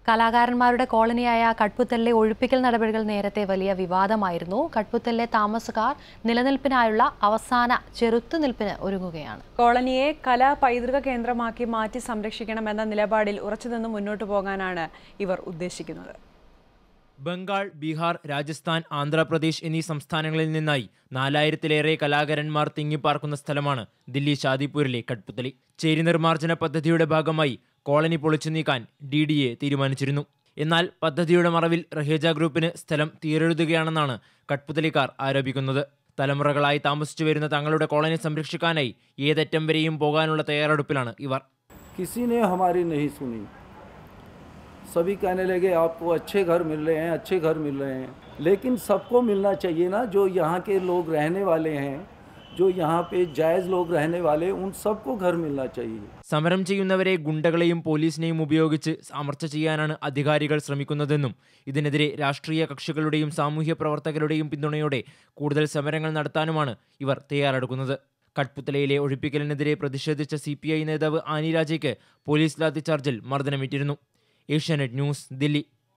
കലാകാരന്മാരുടെ കോളനിയായ കട്പുത്തലിലെ ഒഴിപ്പിക്കൽ നടപടികൾ നേരത്തെ വലിയ വിവാദമായിരുന്നു കട്പുത്തലിലെ താമസക്കാർ നിലനിൽപ്പിനായുള്ള അവസാന ചെറുത്തുനിൽപ്പിന് ഒരുങ്ങുകയാണ് കോളനിയെ കലാ പൈതൃക കേന്ദ്രമാക്കി മാറ്റി സംരക്ഷിക്കണമെന്ന നിലപാടിൽ ഉറച്ചുനിന്ന് മുന്നോട്ടു പോകാനാണ് ഇവർ ഉദ്ദേശിക്കുന്നത് ബംഗാൾ ബീഹാർ രാജസ്ഥാൻ ആന്ധ്രാപ്രദേശ് എന്നീ സംസ്ഥാനങ്ങളിൽ നിന്നായി നാലായിരത്തിലേറെ കലാകാരന്മാർ തിങ്ങിപ്പാർക്കുന്ന സ്ഥലമാണ് ദില്ലി ഷാദിപൂരിലെ കട്പുത്തലി ചേരി നിർമ്മാർജ്ജന പദ്ധതിയുടെ ഭാഗമായി കോളനി പൊളിച്ചു നീക്കാൻ ഡി ഡി എ തീരുമാനിച്ചിരുന്നു എന്നാൽ പദ്ധതിയുടെ മറവിൽ റഹേജ ഗ്രൂപ്പിന് സ്ഥലം തീരെഴുതുകയാണെന്നാണ് കട്പുത്തലിക്കാർ ആരോപിക്കുന്നത് തലമുറകളായി താമസിച്ചു വരുന്ന തങ്ങളുടെ കോളനി സംരക്ഷിക്കാനായി ഏതറ്റം വരെയും പോകാനുള്ള തയ്യാറെടുപ്പിലാണ് ഇവർ किसी ने हमारी नहीं सुनी सभी कहने लगे आपको अच्छे घर मिल रहे हैं अच्छे घर मिल रहे हैं लेकिन सबको मिलना चाहिए ना जो यहाँ के लोग रहने वाले हैं जो यहाँ पे जायज़ लोग रहने वाले हैं, उन सबको घर मिलना चाहिए സമരം ചെയ്യുന്നവരെ ഗുണ്ടകളെയും പോലീസിനെയും ഉപയോഗിച്ച് അമർച്ച ചെയ്യാനാണ് അധികാരികൾ ശ്രമിക്കുന്നതെന്നും ഇതിനെതിരെ രാഷ്ട്രീയ കക്ഷികളുടെയും സാമൂഹ്യ പ്രവർത്തകരുടെയും പിന്തുണയോടെ കൂടുതൽ സമരങ്ങൾ നടത്താനുമാണ് ഇവർ തയ്യാറെടുക്കുന്നത് കട്പുത്തലയിലെ ഒഴിപ്പിക്കലിനെതിരെ പ്രതിഷേധിച്ച സി നേതാവ് ആനി രാജയ്ക്ക് പോലീസ് ലാത്തിച്ചാർജിൽ മർദ്ദനമേറ്റിരുന്നു ഏഷ്യാനെറ്റ് ന്യൂസ് ദില്ലി